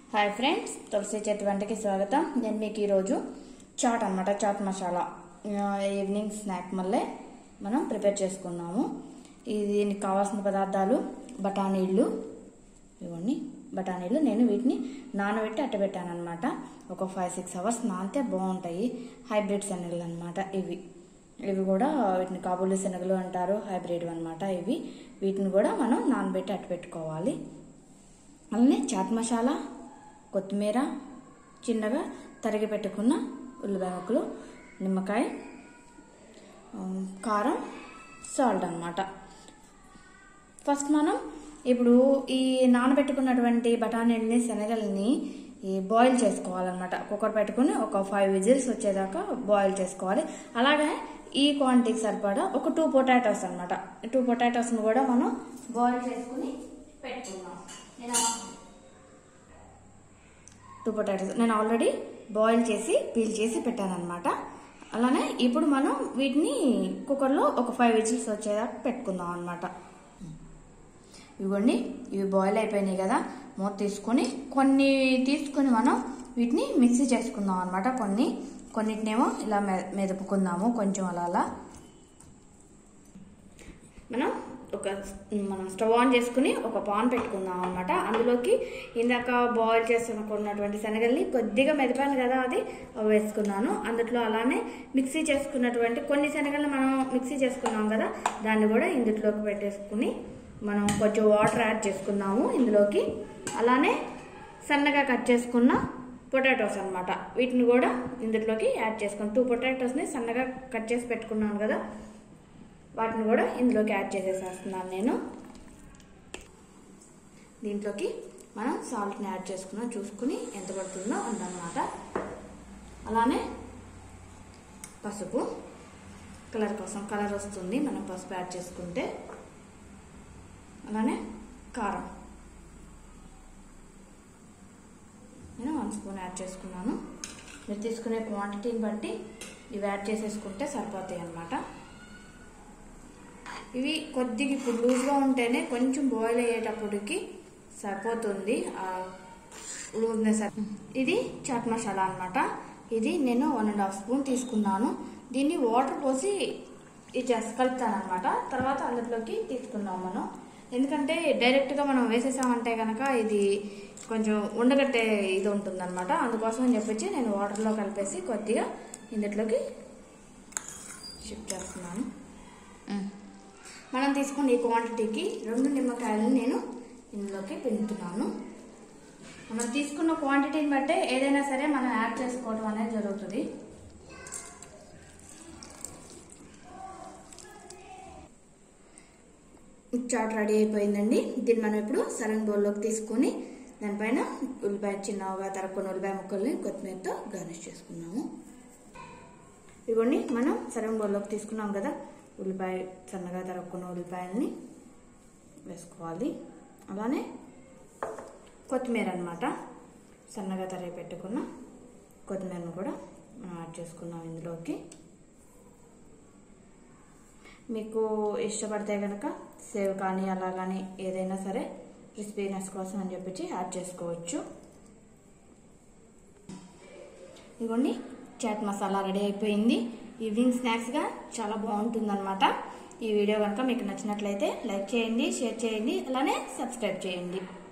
hi friends తులసి చేతి వంటకి స్వాగతం నేను మీకు ఈరోజు చాట్ అనమాట చాట్ మసాలా ఆ, ఈవినింగ్ స్నాక్ మళ్ళీ మనం ప్రిపేర్ చేసుకున్నాము ఇది దీనికి కావాల్సిన పదార్థాలు బఠానీళ్ళు ఇవన్నీ బఠానీలు నేను వీటిని నానబెట్టి అట్టబెట్టాను అనమాట ఒక ఫైవ్ సిక్స్ అవర్స్ నానితే బాగుంటాయి హైబ్రిడ్ శనగలు అనమాట ఇవి ఇవి కూడా వీటిని కాబూలి శనగలు అంటారు హైబ్రిడ్ అనమాట ఇవి వీటిని కూడా మనం నానబెట్టి అట్టబెట్టుకోవాలి అలానే చాట్ మసాలా కొత్తిమీర చిన్నగా తరిగి పెట్టుకున్న ఉల్లిపాయ ముక్కలు నిమ్మకాయ ఆ, కారం సాల్ట్ అన్నమాట ఫస్ట్ మనం ఇప్పుడు ఈ నానబెట్టుకున్నటువంటి బఠానీలని శనగల్ని ఈ బాయిల్ చేసుకోవాలన్నమాట కుక్కర్ పెట్టుకుని ఒక ఫైవ్ విజిల్స్ వచ్చేదాకా బాయిల్ చేసుకోవాలి అలాగే ఈ క్వాంటిటీకి సరిపడా ఒక టూ పొటాటోస్ అనమాట టూ పొటాటోస్ని కూడా మనం బాయిల్ చేసుకుని పెట్టుకుందాం నేను టూ పొటాటోస్ నేను ఆల్రెడీ బాయిల్ చేసి పీల్ చేసి పెట్టాను అనమాట అలానే ఇప్పుడు మనం వీటిని కుక్కర్లో ఒక ఫైవ్ విజిల్స్ వచ్చేదాకా పెట్టుకుందాం అనమాట ఇవ్వండి ఇవి బాయిల్ అయిపోయినాయి కదా మూత తీసుకొని కొన్ని తీసుకొని మనం వీటిని మిక్సీ చేసుకుందాం అనమాట కొన్ని కొన్నిటినేమో ఇలా మె మెదుపుకుందాము కొంచెం అలా అలా మనం ఒక మనం స్టవ్ ఆన్ చేసుకుని ఒక పాన్ పెట్టుకుందాం అనమాట అందులోకి ఇందాక బాయిల్ చేసుకున్నటువంటి శనగల్ని కొద్దిగా మెదిపాను కదా అది అవి వేసుకున్నాను అందులో అలానే మిక్సీ చేసుకున్నటువంటి కొన్ని శనగల్ని మనం మిక్సీ చేసుకున్నాం కదా దాన్ని కూడా ఇందులోకి పెట్టేసుకుని మనం కొంచెం వాటర్ యాడ్ చేసుకుందాము ఇందులోకి అలానే సన్నగా కట్ చేసుకున్న పొటాటోస్ అన్నమాట వీటిని కూడా ఇందులోకి యాడ్ చేసుకున్నాం టూ పొటాటోస్ని సన్నగా కట్ చేసి పెట్టుకున్నాను కదా వాటిని కూడా ఇందులోకి యాడ్ చేసేసేస్తున్నాను నేను దీంట్లోకి మనం సాల్ట్ని యాడ్ చేసుకున్నాం చూసుకుని ఎంత పడుతుందో అంతన్నమాట అలానే పసుపు కలర్ కోసం కలర్ వస్తుంది మనం పసుపు యాడ్ చేసుకుంటే అలానే కారం నేను వన్ స్పూన్ యాడ్ చేసుకున్నాను మీరు తీసుకునే క్వాంటిటీని బట్టి ఇవి యాడ్ చేసేసుకుంటే సరిపోతాయి అన్నమాట ఇవి కొద్దిగా ఇప్పుడు లూజ్గా ఉంటేనే కొంచెం బాయిల్ అయ్యేటప్పటికి సరిపోతుంది ఆ లూజ్నెస్ ఇది చాట్ మసాలా అనమాట ఇది నేను వన్ అండ్ హాఫ్ స్పూన్ తీసుకున్నాను దీన్ని వాటర్ పోసి ఇది చేసి కలుపుతాను అనమాట తర్వాత అందులోకి తీసుకుందాం మనం ఎందుకంటే డైరెక్ట్గా మనం వేసేసామంటే కనుక ఇది కొంచెం ఉండగట్టే ఇది ఉంటుందన్నమాట అందుకోసం అని చెప్పొచ్చి నేను వాటర్లో కలిపేసి కొద్దిగా ఇందులోకి షిఫ్ట్ చేస్తున్నాను మనం తీసుకున్న ఈ క్వాంటిటీకి రెండు నిమ్మకాయలు నేను ఇందులోకి పిండుతున్నాను మనం తీసుకున్న క్వాంటిటీని బట్టే ఏదైనా సరే మనం యాడ్ చేసుకోవడం అనేది జరుగుతుంది చాట్ రెడీ అయిపోయిందండి దీన్ని మనం ఇప్పుడు సర్వింగ్ బౌల్లోకి తీసుకొని దానిపైన ఉల్లిపాయ చిన్నగా తరుక్కున్న ఉల్లిపాయ ముక్కల్ని కొత్తిమీరతో గార్నిష్ చేసుకున్నాము ఇదిగోండి మనం సర్వింగ్ బౌల్లోకి తీసుకున్నాం కదా ఉల్లిపాయ సన్నగా తరుక్కున్న ఉల్లిపాయల్ని వేసుకోవాలి అలానే కొత్తిమీర అనమాట సన్నగా తరిగి పెట్టుకున్న కొత్తిమీరను కూడా మనం యాడ్ చేసుకున్నాం ఇందులోకి మీకు ఇష్టపడితే కనుక సేవ్ కానీ అలా కానీ ఏదైనా సరే క్రిస్పీనెస్ కోసం అని చెప్పి యాడ్ చేసుకోవచ్చు ఇదిగోండి చాట్ మసాలా రెడీ అయిపోయింది ఈవినింగ్ స్నాక్స్గా చాలా బాగుంటుందన్నమాట ఈ వీడియో కనుక మీకు నచ్చినట్లయితే లైక్ చేయండి షేర్ చేయండి అలానే సబ్స్క్రైబ్ చేయండి